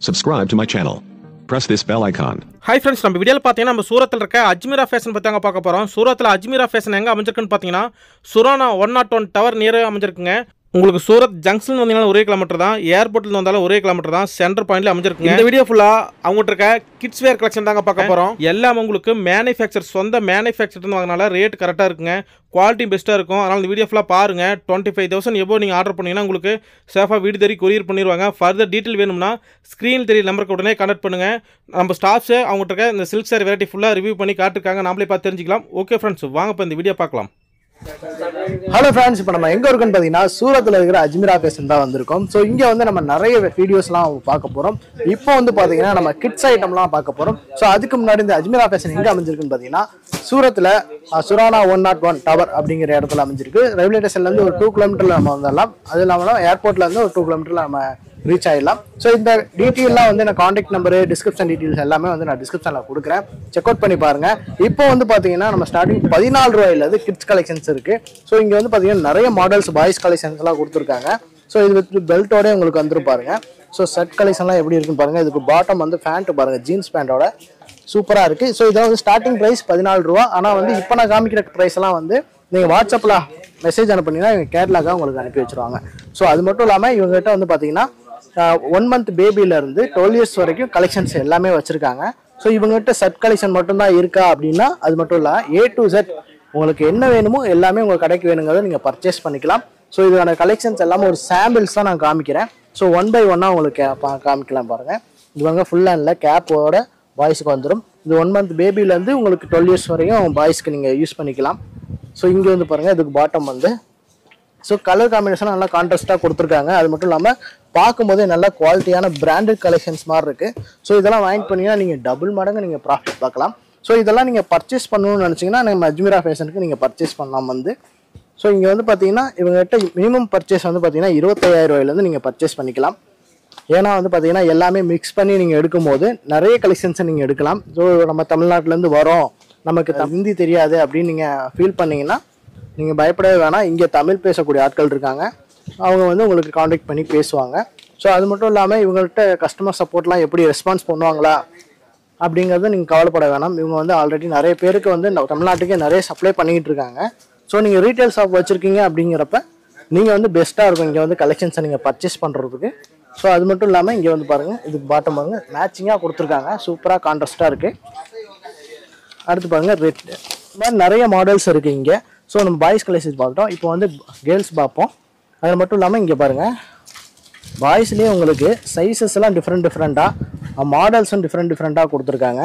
Subscribe to my channel. Press this bell icon. Hi friends நம்ம வீடியோவில் பார்த்தீங்கன்னா நம்ம சூரத்தில் இருக்க அஜ்மீரா ஃபேஷன் பற்றி தாங்க பார்க்க போகிறோம் சூரத்தில் அஜ்மீரா ஃபேஷன் எங்கே அமைஞ்சிருக்குன்னு பார்த்தீங்கன்னா Surana one nought one tower near அமைஞ்சிருக்குங்க உங்களுக்கு சூரத் ஜங்ஷன் வந்தீங்கன்னா ஒரே கிலோமீட்டர் தான் ஏர்போர்ட்டில் வந்தாலும் ஒரே கிலோமீட்டர் தான் சென்டர் பாயிண்ட்ல அமைஞ்சிருக்குங்க இந்த வீடியோ ஃபுல்லாக அவங்ககிட்ட இருக்க கிட்ஸ் வேர் கலெக்ஷன் தாங்க பார்க்க போகிறோம் எல்லாம் உங்களுக்கு மேனுஃபேக்சர் சொந்த மேனுஃபேக்சர் வாங்கினால ரேட் கரெக்டாக இருக்குங்க குவாலிட்டி பெஸ்ட்டாக இருக்கும் அதனால் இந்த வீடியோ ஃபுல்லாக பாருங்கள் டுவெண்ட்டி ஃபைவ் தௌசண்ட் எபோ நீங்கள் ஆர்டர் பண்ணீங்கன்னா உங்களுக்கு சேஃபாக வீடு தேடி கொரியர் பண்ணிடுவாங்க ஃபர்தர் டீட்டெயில் வேணும்னா ஸ்க்ரீன் தெரிய நம்பருக்கு உடனே கான்டாக்ட் பண்ணுங்கள் நம்ம ஸ்டாஃப்ஸு அவங்ககிட்ட இருக்க இந்த சில்க் சாரி வெரைட்டி ஃபுல்லாக ரிவ்யூ பண்ணி காட்டிருக்காங்க நாமளே பார்த்து தெரிஞ்சுக்கலாம் ஓகே ஃப்ரெண்ட்ஸ் வாங்க இப்போ இந்த வீடியோ பார்க்கலாம் ஹலோ ஃப்ரெண்ட்ஸ் இப்போ நம்ம எங்க இருக்கோம்னு பார்த்தீங்கன்னா சூரத்தில் இருக்கிற அஜ்மீரா பேசன் தான் வந்திருக்கோம் ஸோ இங்கே வந்து நம்ம நிறைய வீடியோஸ்லாம் பார்க்க போகிறோம் இப்போ வந்து பார்த்தீங்கன்னா நம்ம கிட்ஸ் ஐட்டம்லாம் பார்க்க போகிறோம் ஸோ அதுக்கு முன்னாடி இந்த அஜ்மீரா பேசன் எங்கே அமைஞ்சிருக்குன்னு பார்த்தீங்கன்னா சூரத்தில் Surana one nought one tower அப்படிங்கிற இடத்துல அமைஞ்சிருக்கு ரயில்வே ஸ்டேஷன்லேருந்து ஒரு டூ கிலோமீட்டரில் நம்ம வந்துடலாம் அது இல்லாமல் ஏர்போர்ட்லேருந்து ஒரு டூ கிலோமீட்டரில் நம்ம ரீச் ஆயிடலாம் ஸோ இந்த டீட்டெயிலாம் வந்து நான் காண்டாக்ட் நம்பரு டிஸ்கிரிப்ஷன் டீட்டெயில்ஸ் எல்லாமே வந்து நான் டிஸ்கிரிப்ஷனில் கொடுக்குறேன் செக் அவுட் பண்ணி பாருங்க இப்போ வந்து பார்த்தீங்கன்னா நம்ம ஸ்டார்டிங் பதினாலு ரூபாயிலேருந்து கிட்ஸ் கலெக்ஷன்ஸ் இருக்கு ஸோ இங்கே வந்து பார்த்தீங்கன்னா நிறைய மாடல்ஸ் பாய்ஸ் கலெக்ஷன்ஸ்லாம் கொடுத்துருக்காங்க ஸோ இது வித் பெல்ட்டோட உங்களுக்கு வந்துரும் பாருங்க ஸோ செட் கலெக்ஷன்லாம் எப்படி இருக்குன்னு பாருங்க இதுக்கு பாட்டம் வந்து பேண்ட் பாருங்க ஜீன்ஸ் பேண்டோட சூப்பராக இருக்கு ஸோ இதை வந்து ஸ்டார்டிங் ப்ரைஸ் பதினாலு ரூபா ஆனால் வந்து இப்போ நான் காமிக்கிற ப்ரைஸ் எல்லாம் வந்து நீங்கள் வாட்ஸ்அப்பில் மெசேஜ் அனுப்புனீங்கன்னா இவங்க கேட்லாக்காக உங்களுக்கு அனுப்பி வச்சிருவாங்க ஸோ அது மட்டும் இல்லாமல் இவங்ககிட்ட வந்து பார்த்தீங்கன்னா ஒன் மந்த் பேபில இருந்து டுவெல் இயர்ஸ் வரைக்கும் கலெக்ஷன்ஸ் எல்லாமே வச்சிருக்காங்க ஸோ இவங்ககிட்ட செட் கலெக்ஷன் மட்டும்தான் இருக்கா அப்படின்னா அது மட்டும் இல்லை ஏ டு செட் உங்களுக்கு என்ன வேணுமோ எல்லாமே உங்கள் கடைக்கு வேணுங்கிறத நீங்கள் பர்ச்சேஸ் பண்ணிக்கலாம் ஸோ இதுக்கான கலெக்ஷன்ஸ் எல்லாமே ஒரு சாம்பிள்ஸ் தான் நான் காமிக்கிறேன் ஸோ ஒன் பை ஒன்னாக உங்களுக்கு கா- பா- காமிக்கலாம் பாருங்கள் இது வந்து ஃபுல் ஹேண்டில் கேப்போட பாய்ஸுக்கு வந்துடும் இது ஒன் மந்த் பேபிலேருந்து உங்களுக்கு டுவெல் இயர்ஸ் வரையும் பாய்ஸ்க்கு நீங்கள் யூஸ் பண்ணிக்கலாம் ஸோ இங்கே வந்து பாருங்கள் இதுக்கு பாட்டம் வந்து ஸோ கலர் காம்பினேஷன் நல்லா கான்ட்ராஸ்டாக கொடுத்துருக்காங்க அது மட்டும் இல்லாமல் பார்க்கும்போதே நல்ல குவாலிட்டியான பிராண்டட் கலெக்ஷன்ஸ் மாதிரி இருக்குது ஸோ இதெல்லாம் வாங்கி பண்ணீங்கன்னா நீங்கள் டபுள் மடங்கு நீங்கள் ப்ராஃபிட் பார்க்கலாம் ஸோ இதெல்லாம் நீங்கள் பர்ச்சேஸ் பண்ணணும்னு நினச்சிங்கன்னா நம்ம அஜ்மீரா ஃபேஷனுக்கு நீங்கள் பர்ச்சேஸ் பண்ணலாம் வந்து ஸோ இங்கே வந்து பார்த்தீங்கன்னா இவங்ககிட்ட மினிமம் பர்ச்சேஸ் வந்து பார்த்தீங்கன்னா இருபத்தையாயிரம் ரூபாயிலேருந்து நீங்கள் பர்ச்சேஸ் பண்ணிக்கலாம் ஏன்னா வந்து பார்த்தீங்கன்னா எல்லாமே மிக்ஸ் பண்ணி நீங்கள் எடுக்கும்போது நிறைய கலெக்ஷன்ஸை நீங்கள் எடுக்கலாம் ஸோ நம்ம தமிழ்நாட்டிலேருந்து வரோம் நமக்கு த- ஹிந்தி தெரியாது அப்படின்னு நீங்கள் ஃபீல் பண்ணீங்கன்னா நீங்கள் பயப்படவே வேணாம் இங்கே தமிழ் பேசக்கூடிய ஆட்கள் இருக்காங்க அவங்க வந்து உங்களுக்கு காண்டாக்ட் பண்ணி பேசுவாங்க ஸோ அது மட்டும் இல்லாமல் இவங்கள்ட்ட கஸ்டமர் சப்போர்ட்லாம் எப்படி ரெஸ்பான்ஸ் பண்ணுவாங்களா அப்படிங்கிறத நீங்கள் கவலைப்பட வேணாம் இவங்க வந்து ஆல்ரெடி நிறைய பேருக்கு வந்து நம்ம தமிழ்நாட்டுக்கே நிறைய சப்ளை பண்ணிக்கிட்டு இருக்காங்க ஸோ நீங்கள் ரீட்டைல் ஷாப் வச்சுருக்கீங்க அப்படிங்கிறப்ப நீங்கள் வந்து பெஸ்ட்டாக இருக்கும் இங்கே வந்து கலெக்ஷன்ஸை நீங்கள் பர்ச்சேஸ் பண்ணுறதுக்கு ஸோ அது மட்டும் இல்லாமல் இங்கே வந்து பாருங்கள் இதுக்கு பாட்டம் பாருங்க மேட்சிங்காக கொடுத்துருக்காங்க சூப்பராக கான்ட்ராஸ்ட்டாக இருக்குது அடுத்து பாருங்க ரெட் இந்த மாதிரி நிறைய மாடல்ஸ் இருக்குது இங்கே ஸோ நம்ம பாய்ஸ் கலெக்ஷன்ஸ் பார்த்துட்டோம் இப்போ வந்து கேர்ள்ஸ் பார்ப்போம் அது மட்டும் இல்லாமல் இங்கே பாருங்கள் பாய்ஸ்லேயே உங்களுக்கு சைஸஸ் எல்லாம் டிஃப்ரெண்ட் டிஃப்ரெண்ட்டாக மாடல்ஸும் டிஃப்ரெண்ட் டிஃப்ரெண்ட்டாக கொடுத்துருக்காங்க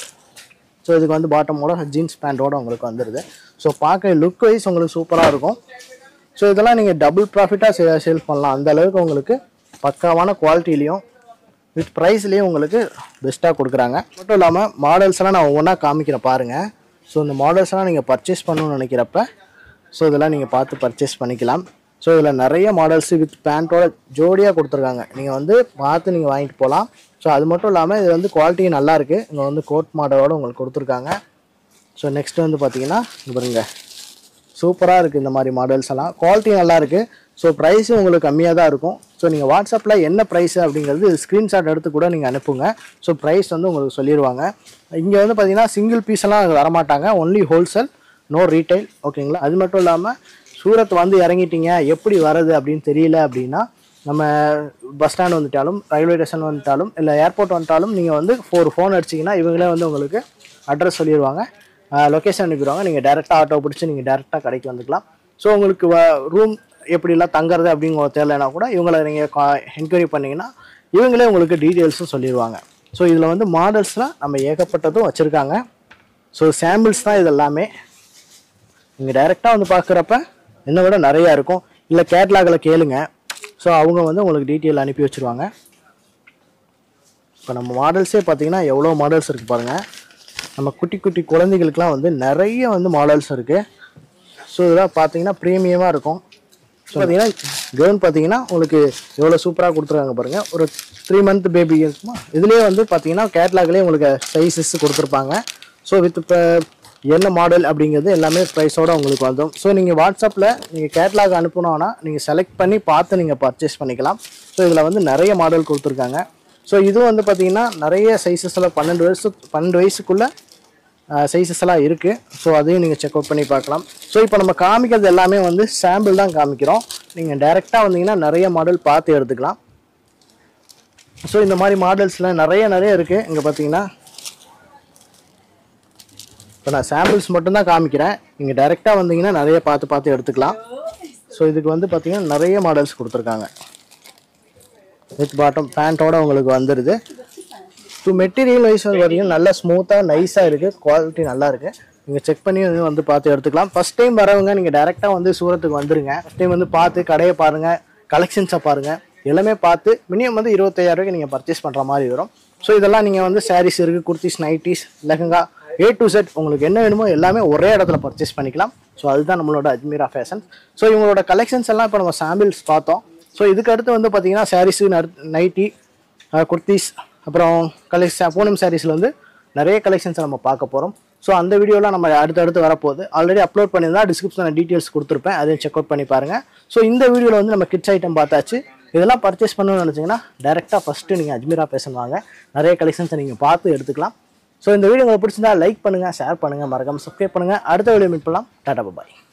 ஸோ இதுக்கு வந்து பாட்டமோட ஜீன்ஸ் பேண்ட்டோட உங்களுக்கு வந்துடுது ஸோ பார்க்க லுக் வைஸ் உங்களுக்கு சூப்பராக இருக்கும் ஸோ இதெல்லாம் நீங்கள் டபுள் ப்ராஃபிட்டாக சேல் பண்ணலாம் அந்த அளவுக்கு உங்களுக்கு பக்காவான குவாலிட்டிலையும் வித் ப்ரைஸ்லேயும் உங்களுக்கு பெஸ்ட்டாக கொடுக்குறாங்க மட்டும் இல்லாமல் மாடல்ஸ் எல்லாம் நான் ஒவ்வொன்றா காமிக்கிறேன் பாருங்கள் ஸோ இந்த மாடல்ஸ் எல்லாம் நீங்கள் பர்ச்சேஸ் பண்ணணும்னு நினைக்கிறப்ப ஸோ இதெல்லாம் நீங்கள் பார்த்து பர்ச்சேஸ் பண்ணிக்கலாம் ஸோ இதில் நிறைய மாடல்ஸ் வித் பேண்ட்டோட ஜோடியாக கொடுத்துருக்காங்க நீங்கள் வந்து பார்த்து நீங்கள் வாங்கிட்டு போகலாம் ஸோ அது மட்டும் இல்லாமல் இது வந்து குவாலிட்டி நல்லா இருக்குது இங்கே வந்து கோட் மாடலோட உங்களுக்கு கொடுத்துருக்காங்க ஸோ நெக்ஸ்ட் வந்து பார்த்தீங்கன்னா இங்க பாருங்க சூப்பராக இருக்குது இந்த மாதிரி மாடல்ஸ் எல்லாம் குவாலிட்டி நல்லா இருக்குது ஸோ ப்ரைஸும் உங்களுக்கு கம்மியாக தான் இருக்கும் ஸோ நீங்கள் வாட்ஸ்அப்பில் என்ன ப்ரைஸ் அப்படிங்கிறது ஸ்க்ரீன்ஷாட் எடுத்து கூட நீங்கள் அனுப்புங்க ஸோ ப்ரைஸ் வந்து உங்களுக்கு சொல்லிடுவாங்க இங்கே வந்து பார்த்தீங்கன்னா சிங்கிள் பீஸ் எல்லாம் வரமாட்டாங்க ஒன்லி ஹோல்சேல் நோ ரீட்டைல் ஓகேங்களா அது மட்டும் இல்லாமல் சூரத் வந்து இறங்கிட்டீங்க எப்படி வர்றது அப்படின்னு தெரியல அப்படின்னா நம்ம பஸ் ஸ்டாண்ட் வந்துட்டாலும் ரயில்வே ஸ்டேஷன் வந்துட்டாலும் இல்லை ஏர்போர்ட் வந்துட்டாலும் நீங்கள் வந்து ஒரு ஃபோன் அடிச்சிங்கன்னா இவங்களே வந்து உங்களுக்கு அட்ரஸ் சொல்லிடுவாங்க லொக்கேஷன் அனுப்பிடுவாங்க நீங்கள் டேரெக்டாக ஆட்டோ பிடிச்சி நீங்கள் டேரெக்டாக கடைக்கு வந்துக்கலாம் ஸோ உங்களுக்கு ரூம் எப்படிலாம் தங்குறது அப்படிங்கிற தெரியலனா கூட இவங்களை நீங்கள் என்கொயரி பண்ணிங்கன்னா இவங்களே உங்களுக்கு டீட்டெயில்ஸும் சொல்லிடுவாங்க ஸோ இதில் வந்து மாடல்ஸ்லாம் நம்ம ஏகப்பட்டதும் வச்சுருக்காங்க ஸோ சாம்பிள்ஸ் தான் இது எல்லாமே நீங்கள் டைரெக்டாக வந்து பார்க்குறப்ப என்னை விட நிறையா இருக்கும் இல்லை கேட்லாகில் கேளுங்க ஸோ அவங்க வந்து உங்களுக்கு டீட்டெயில் அனுப்பி வச்சுருவாங்க இப்போ நம்ம மாடல்ஸே பார்த்தீங்கன்னா எவ்வளோ மாடல்ஸ் இருக்குது பாருங்கள் நம்ம குட்டி குட்டி குழந்தைகளுக்குலாம் வந்து நிறைய வந்து மாடல்ஸ் இருக்குது ஸோ இதெல்லாம் பார்த்தீங்கன்னா ப்ரீமியமாக இருக்கும் ஸோ பார்த்தீங்கன்னா கவுன் பார்த்தீங்கன்னா உங்களுக்கு எவ்வளோ சூப்பராக கொடுத்துருக்காங்க பாருங்கள் ஒரு த்ரீ மந்த் பேபி இருக்குமா இதுலேயே வந்து பார்த்தீங்கன்னா கேட்லாக்லேயே உங்களுக்கு சைஸஸ் கொடுத்துருப்பாங்க ஸோ வித் இப்போ என்ன மாடல் அப்படிங்கிறது எல்லாமே ப்ரைஸோட உங்களுக்கு வந்துடும் ஸோ நீங்கள் வாட்ஸ்அப்பில் நீங்கள் கேட்லாக் அனுப்பணும்னா நீங்கள் செலக்ட் பண்ணி பார்த்து நீங்கள் பர்ச்சேஸ் பண்ணிக்கலாம் ஸோ இதில் வந்து நிறைய மாடல் கொடுத்துருக்காங்க ஸோ இது வந்து பார்த்தீங்கன்னா நிறைய சைஸஸில் பன்னெண்டு வயசு பன்னெண்டு வயசுக்குள்ளே சைஸஸ் எல்லாம் இருக்குது ஸோ அதையும் நீங்கள் செக் அவுட் பண்ணி பார்க்கலாம் ஸோ இப்போ நம்ம காமிக்கிறது எல்லாமே வந்து சாம்பிள் தான் காமிக்கிறோம் நீங்கள் டைரெக்டாக வந்தீங்கன்னா நிறைய மாடல் பார்த்து எடுத்துக்கலாம் ஸோ இந்த மாதிரி மாடல்ஸில் நிறைய நிறைய இருக்குது இங்கே பார்த்தீங்கன்னா இப்போ நான் சாம்பிள்ஸ் மட்டும்தான் காமிக்கிறேன் நீங்கள் டைரெக்டாக வந்தீங்கன்னா நிறைய பார்த்து பார்த்து எடுத்துக்கலாம் ஸோ இதுக்கு வந்து பார்த்தீங்கன்னா நிறைய மாடல்ஸ் கொடுத்துருக்காங்க வித் பாட்டம் பேண்ட்டோட உங்களுக்கு வந்துடுது ஸோ மெட்டீரியல் வைஸ் வந்து பார்த்தீங்கன்னா நல்லா ஸ்மூத்தாக நைஸாக இருக்குது குவாலிட்டி நல்லா இருக்குது நீங்கள் செக் பண்ணி வந்து வந்து பார்த்து எடுத்துக்கலாம் ஃபஸ்ட் டைம் வரவங்க நீங்கள் டேரெக்டாக வந்து சூரத்துக்கு வந்துருங்க ஃபஸ்ட் டைம் வந்து பார்த்து கடையை பாருங்கள் கலெக்ஷன்ஸை பாருங்கள் எல்லாமே பார்த்து மினிமம் வந்து இருபத்தையாயிரம் ரூபாய்க்கு நீங்கள் பர்ச்சேஸ் பண்ணுற மாதிரி வரும் ஸோ இதெல்லாம் நீங்கள் வந்து சாரீஸ் இருக்குது kurtis nighties lehenga A to set உங்களுக்கு என்ன வேணுமோ எல்லாமே ஒரே இடத்துல பர்ச்சேஸ் பண்ணிக்கலாம் ஸோ அதுதான் நம்மளோட அஜ்மீரா ஃபேஷன் ஸோ இவங்களோட கலெக்ஷன்ஸ் எல்லாம் இப்போ நம்ம சாம்பிள்ஸ் பார்த்தோம் ஸோ இதுக்கு அடுத்து வந்து பார்த்தீங்கன்னா சாரீஸு நைட்டி குர்த்திஸ் அப்புறம் கலெக்ஷன் பூனம் சாரீஸில் வந்து நிறைய கலெக்ஷன்ஸை நம்ம பார்க்க போகிறோம் ஸோ அந்த வீடியோலாம் நம்ம அடுத்தடுத்து வரப்போகுது ஆல்ரெடி அப்லோட் பண்ணியிருந்தா டிஸ்கிரிப்ஷனில் டீட்டெயில்ஸ் கொடுத்துருப்பேன் அதையும் செக் அவுட் பண்ணி பாருங்கள் ஸோ இந்த வீடியோவில் வந்து நம்ம கிட்ஸ் ஐட்டம் பார்த்தாச்சு இதெல்லாம் பர்ச்சேஸ் பண்ணணும்னு நினச்சிங்கன்னா டேரெக்டாக ஃபஸ்ட்டு நீங்கள் அஜ்மீரா பேசன் வாங்க நிறைய கலெக்ஷன்ஸை நீங்கள் பார்த்து எடுத்துக்கலாம் ஸோ இந்த வீடியோ உங்களுக்கு பிடிச்சிருந்தா லைக் பண்ணுங்கள் ஷேர் பண்ணுங்கள் மறக்காமல் சப்ஸ்கிரைப் பண்ணுங்கள் அடுத்த வீடியோ மீட் பண்ணலாம் டாடா பாய்